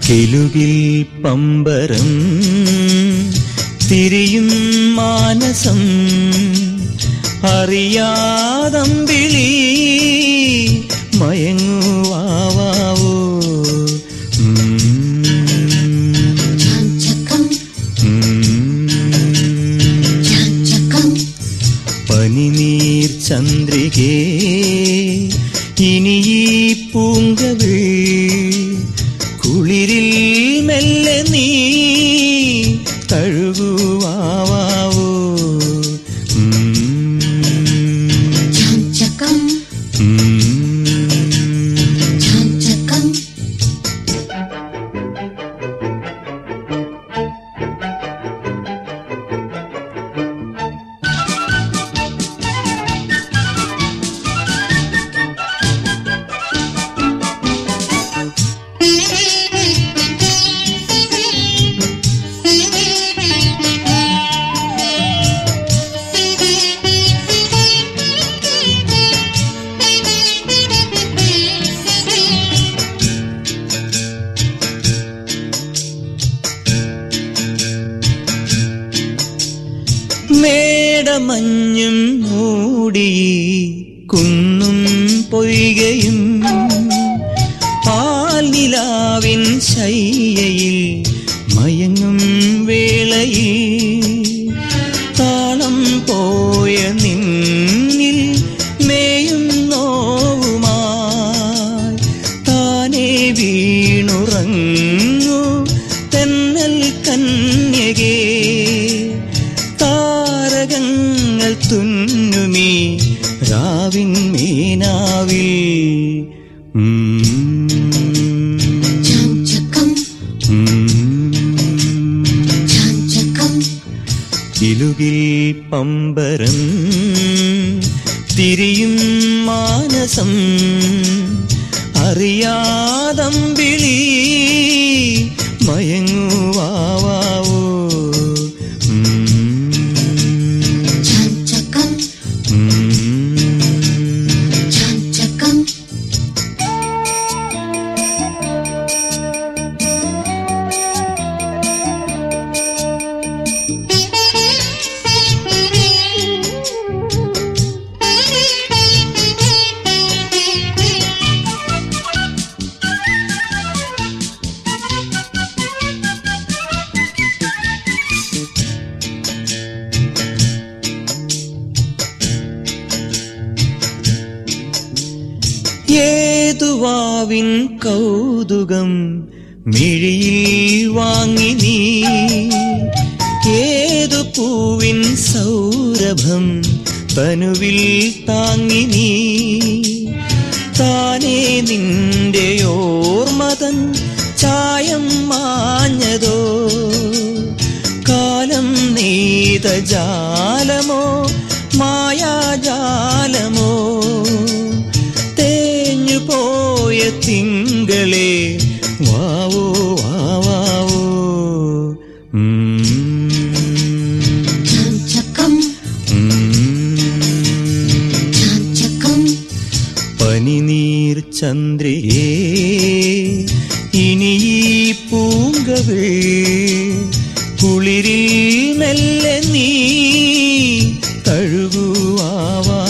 കിലുകിൽ പമ്പരം തിരിയും മാനസം അറിയാതമ്പിളി മയങ്ങുവാവോ ചാഞ്ചകം ചാഞ്ചകം പനിനീർ ചന്ദ്രികേ ഇനി ഈ പൂങ്കവിൾ കുളിരിൽ മെല്ലെ നീ തഴുകുവാവോ ചാഞ്ചകം ചാഞ്ചകം മേടമഞ്ഞും മൂടി കുന്നും പൊയ്കയും പാൽനിലാവിൻ ശയ്യയിൽ മയങ്ങും വേളയിൽ താളം പോയ നിന്നിൽ മേയും നോവുമായി താനേ വീണുറങ്ങു തെന്നൽ കന്യകേ താരകങ്ങൾ തുന്നുമീ രാവിൻ മീനാവിൽ ചാഞ്ചകം ചാഞ്ചകം കിലുകിൽ പമ്പരം തിരിയും മാനസം അറിയാതമ്പിളി മയങ്ങുവാവോ ചാഞ്ചകം ചാഞ്ചകം ഏതുവാവിൻ കൗതുകം മിഴിയിൽ വാങ്ങി നീ ഏതു പൂവിൻ സൗരഭം തനുവിൽ താങ്ങി നീ താനേ നിന്റെ ഓർമ്മതൻ ചായം മാഞ്ഞതോ കാലം നെയ്ത ജാലമോ മായാജാലമോ തേഞ്ഞു പോയ തിങ്കളെ വാവോ വാവാവോ ചാഞ്ചകം ചാഞ്ചകം പനിനീർ ചന്ദ്രയേ ഇനി ഈ പൂങ്കവിൾ കുളിരിൽ മെല്ലെ നീ തഴുകുവാവോ